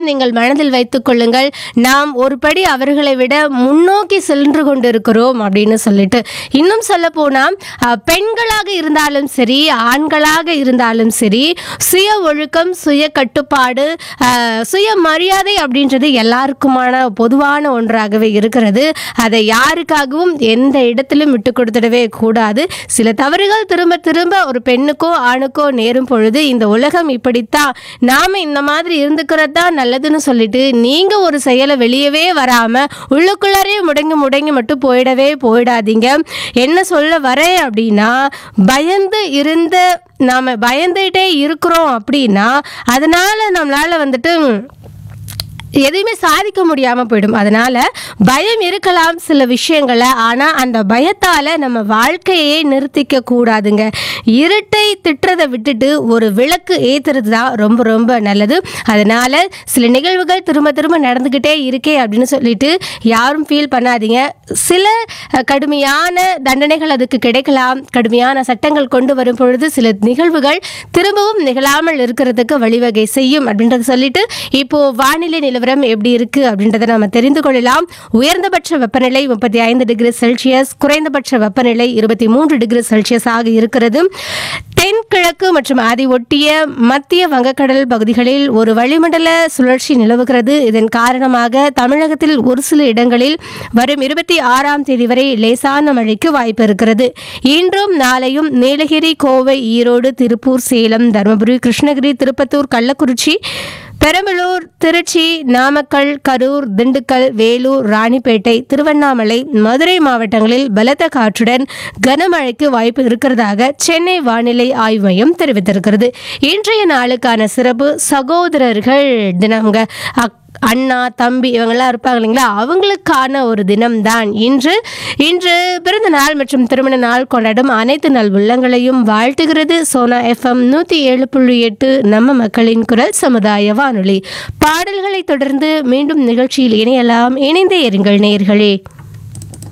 நீங்கள் மனதில் வைத்துக் கொள்ளுங்கள் நாம் ஒரு படி அவர்களை விட முன்னோக்கி சென்று கொண்டிருக்கிறோம் அப்படின்னு சொல்லிட்டு இன்னும் சொல்ல போனா அஹ், பெண்களாக இருந்தாலும் சரி ஆண்களாக இருந்தாலும் சரி சுய ஒழுக்கம் சுய கட்டுப்பாடு அஹ், சுய மரியாதை அப்படின்றது எல்லாருக்குமான பொதுவான ஒன்றாகவே இருக்கிறது அதை யாருக்காகவும் எந்த இடத்திலும் விட்டு கொடுத்துடவே கூடாது சில தவறுகள் திரும்ப திரும்ப ஒரு பெண்ணுக்கோ ஆணுக்கோ நேரும் பொழுது இந்த உலகம் இப்படித்தான் நாம இந்த மாதிரி இருந்துக்கிறது தான் நல்லதுன்னு சொல்லிட்டு நீங்க ஒரு செயலை வெளியவே வராம உள்ளுக்குள்ளாரே முடங்கி முடங்கி மட்டும் போயிடவே போயிடாதீங்க என்ன சொல்ல வரேன் அப்படின்னா பயந்து இருந்த நாம பயந்துகிட்டே இருக்கிறோம் அப்படின்னா அதனால நம்மளால வந்துட்டு எதையுமே சாதிக்க முடியாம போயிடும் அதனால பயம் இருக்கலாம் சில விஷயங்களை ஆனா அந்த பயத்தால நம்ம வாழ்க்கையே நிறுத்திக்க கூடாதுங்க இருட்டை திட்டுறதை விட்டுட்டு ஒரு விளக்கு ஏத்துறது தான் ரொம்ப ரொம்ப நல்லது அதனால சில நிகழ்வுகள் திரும்ப திரும்ப நடந்துக்கிட்டே இருக்கே அப்படின்னு சொல்லிட்டு யாரும் ஃபீல் பண்ணாதீங்க சில அஹ், கடுமையான தண்டனைகள் அதுக்கு கிடைக்கலாம் கடுமையான சட்டங்கள் கொண்டு வரும் பொழுது சில நிகழ்வுகள் திரும்பவும் நிகழாமல் இருக்கிறதுக்கு வழிவகை செய்யும் அப்படின்றத சொல்லிட்டு இப்போ வானிலை நிலவரம் எப்படி இருக்கு அப்படின்றத நாம தெரிந்து கொள்ளலாம் உயர்ந்தபட்ச வெப்பநிலை முப்பத்தி ஐந்து டிகிரி செல்சியஸ் குறைந்தபட்ச வெப்பநிலை இருபத்தி மூன்று டிகிரி செல்சியஸ் ஆக இருக்கிறது தென்கிழக்கு மற்றும் அதை ஒட்டிய மத்திய வங்கக்கடல் பகுதிகளில் ஒரு வளிமண்டல சுழற்சி நிலவுகிறது இதன் காரணமாக தமிழகத்தில் ஒரு சில இடங்களில் வரும் இருபத்தி ஆறாம் தேதி வரை லேசான மழைக்கு வாய்ப்பு இருக்கிறது இன்றும் நாளையும் நீலகிரி கோவை ஈரோடு திருப்பூர் சேலம் தருமபுரி கிருஷ்ணகிரி திருப்பத்தூர் கள்ளக்குறிச்சி பெரம்பலூர் திருச்சி நாமக்கல் கரூர் திண்டுக்கல் வேலூர் ராணிப்பேட்டை திருவண்ணாமலை மதுரை மாவட்டங்களில் பலத்த காற்றுடன் கனமழைக்கு வாய்ப்பு இருக்கிறதாக சென்னை வானிலை ஆய்வு மையம் தெரிவித்திருக்கிறது இன்றைய நாளுக்கான சிறப்பு சகோதரர்கள் தினம்ங்க அக்- அண்ணா தம்பி இவங்கெல்லாம் இருப்பாங்க இல்லைங்களா அவங்களுக்கான ஒரு தினம்தான் இன்று இன்று பிறந்த நாள் மற்றும் திருமண நாள் கொண்டாடும் அனைத்து நல் உள்ளங்களையும் வாழ்த்துகிறது சோனா எஃப்எம் நூற்றி ஏழு புள்ளி எட்டு நம்ம மக்களின் குரல் சமுதாய வானொலி பாடல்களை தொடர்ந்து மீண்டும் நிகழ்ச்சியில் இணையலாம் இணைந்தே இருங்கள் நேயர்களே